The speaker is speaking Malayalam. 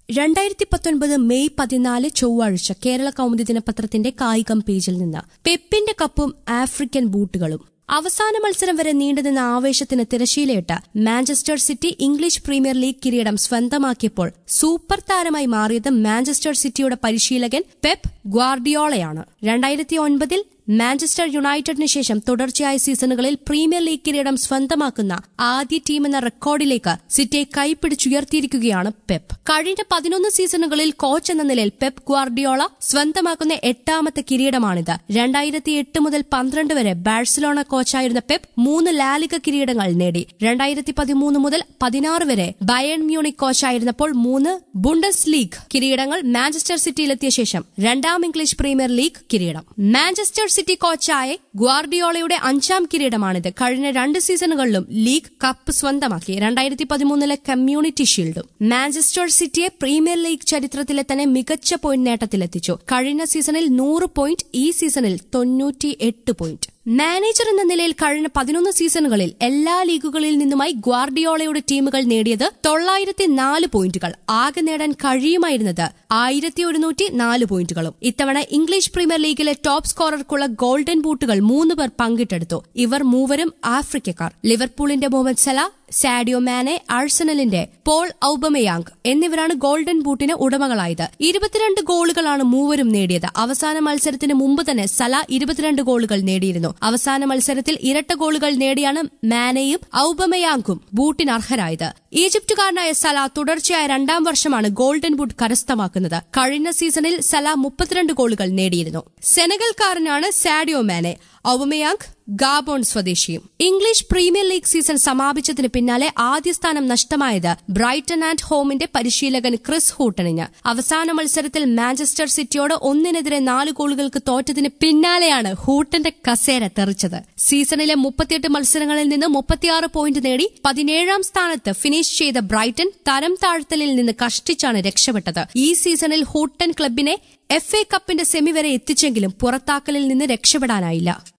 രണ്ടായിരത്തി പത്തൊൻപത് മെയ് പതിനാല് ചൊവ്വാഴ്ച കേരള കൗമുദി ദിനപത്രത്തിന്റെ കായികം പേജിൽ നിന്ന് പെപ്പിന്റെ കപ്പും ആഫ്രിക്കൻ ബൂട്ടുകളും അവസാന മത്സരം വരെ നീണ്ടുനിന്ന ആവേശത്തിന് തിരശീലയിട്ട് Manchester City English Premier League കിരീടം സ്വന്തമാക്കിയപ്പോൾ സൂപ്പർ താരമായി മാറിയത് മാഞ്ചസ്റ്റർ സിറ്റിയുടെ പരിശീലകൻ പെപ്പ് ഗ്വാർഡിയോളയാണ് രണ്ടായിരത്തി ഒൻപതിൽ മാഞ്ചസ്റ്റർ യുണൈറ്റഡിന് ശേഷം തുടർച്ചയായ സീസണുകളിൽ പ്രീമിയർ ലീഗ് കിരീടം സ്വന്തമാക്കുന്ന ആദ്യ ടീമെന്ന റെക്കോർഡിലേക്ക് സിറ്റിയെ കൈപ്പിടിച്ചുയർത്തിയിരിക്കുകയാണ് പെപ്പ് കഴിഞ്ഞ പതിനൊന്ന് സീസണുകളിൽ കോച്ച് എന്ന നിലയിൽ പെപ്പ് ഗ്വാർഡിയോള സ്വന്തമാക്കുന്ന എട്ടാമത്തെ കിരീടമാണിത് രണ്ടായിരത്തി എട്ട് മുതൽ പന്ത്രണ്ട് വരെ ബാഴ്സലോണ കോച്ചായിരുന്ന പെപ്പ് മൂന്ന് ലാലിക കിരീടങ്ങൾ നേടി രണ്ടായിരത്തി പതിമൂന്ന് മുതൽ പതിനാറ് വരെ ബയൺ മ്യൂണിക് കോച്ചായിരുന്നപ്പോൾ മൂന്ന് ബുണ്ടസ് ലീഗ് കിരീടങ്ങൾ മാഞ്ചസ്റ്റർ സിറ്റിയിലെത്തിയ ശേഷം രണ്ടാം ഇംഗ്ലീഷ് പ്രീമിയർ ലീഗ് കിരീടം മാഞ്ചസ്റ്റർ സിറ്റി കോച്ചായ ഗ്വാർഡിയോളയുടെ അഞ്ചാം കിരീടമാണിത് കഴിഞ്ഞ രണ്ട് സീസണുകളിലും ലീഗ് കപ്പ് സ്വന്തമാക്കി രണ്ടായിരത്തി പതിമൂന്നിലെ കമ്മ്യൂണിറ്റി ഷീൽഡും മാഞ്ചസ്റ്റർ സിറ്റിയെ പ്രീമിയർ ലീഗ് ചരിത്രത്തിലെ തന്നെ മികച്ച പോയിന്റ് നേട്ടത്തിലെത്തിച്ചു കഴിഞ്ഞ സീസണിൽ നൂറ് പോയിന്റ് ഈ സീസണിൽ തൊണ്ണൂറ്റി എട്ട് പോയിന്റ് മാനേജർ എന്ന നിലയിൽ കഴിഞ്ഞ പതിനൊന്ന് സീസണുകളിൽ എല്ലാ ലീഗുകളിൽ നിന്നുമായി ഗ്വാർഡിയോളയുടെ ടീമുകൾ നേടിയത് തൊള്ളായിരത്തി നാല് പോയിന്റുകൾ ആകെ നേടാൻ കഴിയുമായിരുന്നത് ആയിരത്തി ഒരുന്നൂറ്റി നാല് പോയിന്റുകളും ഇത്തവണ ഇംഗ്ലീഷ് പ്രീമിയർ ലീഗിലെ ടോപ്പ് സ്കോറർക്കുള്ള ഗോൾഡൻ ബൂട്ടുകൾ മൂന്ന് പേർ പങ്കിട്ടെടുത്തു ഇവർ മൂവരും ആഫ്രിക്കക്കാർ ലിവർപൂളിന്റെ മുഹമ്മദ് സല സാഡിയോ മാനെ ആഴ്സണലിന്റെ പോൾ ഔബമയാങ് എന്നിവരാണ് ഗോൾഡൻ ബൂട്ടിന് ഉടമകളായത് ഇരുപത്തിരണ്ട് ഗോളുകളാണ് മൂവരും നേടിയത് അവസാന മത്സരത്തിന് മുമ്പ് തന്നെ സല ഇരുപത്തിരണ്ട് ഗോളുകൾ നേടിയിരുന്നു അവസാന മത്സരത്തിൽ ഇരട്ട ഗോളുകൾ നേടിയാണ് മാനെയും ഔബമയാങ്കും ബൂട്ടിന് അർഹരായത് ഈജിപ്തുകാരനായ സല തുടർച്ചയായ രണ്ടാം വർഷമാണ് ഗോൾഡൻ ബൂട്ട് കരസ്ഥമാക്കുന്നത് കഴിഞ്ഞ സീസണിൽ സല മുപ്പത്തിരണ്ട് ഗോളുകൾ നേടിയിരുന്നു സെനഗൽക്കാരനാണ് സാഡിയോ മാനെ ഔബമയാങ് ഗാബോൺ സ്വദേശിയും ഇംഗ്ലീഷ് പ്രീമിയർ ലീഗ് സീസൺ സമാപിച്ചതിന് പിന്നാലെ ആദ്യ സ്ഥാനം നഷ്ടമായത് ബ്രൈറ്റൺ ആൻഡ് ഹോമിന്റെ പരിശീലകൻ ക്രിസ് ഹൂട്ടണിന് അവസാന മത്സരത്തിൽ മാഞ്ചസ്റ്റർ സിറ്റിയോട് ഒന്നിനെതിരെ നാല് ഗോളുകൾക്ക് തോറ്റതിന് പിന്നാലെയാണ് ഹൂട്ടന്റെ കസേര തെറിച്ചത് സീസണിലെ മുപ്പത്തിയെട്ട് മത്സരങ്ങളിൽ നിന്ന് മുപ്പത്തിയാറ് പോയിന്റ് നേടി പതിനേഴാം സ്ഥാനത്ത് ഫിനിഷ് ചെയ്ത ബ്രൈറ്റൺ തരം താഴ്ത്തലിൽ നിന്ന് കഷ്ടിച്ചാണ് രക്ഷപ്പെട്ടത് ഈ സീസണിൽ ഹൂട്ടൻ ക്ലബിനെ എഫ് എ കപ്പിന്റെ സെമി വരെ എത്തിച്ചെങ്കിലും പുറത്താക്കലിൽ നിന്ന് രക്ഷപ്പെടാനായില്ല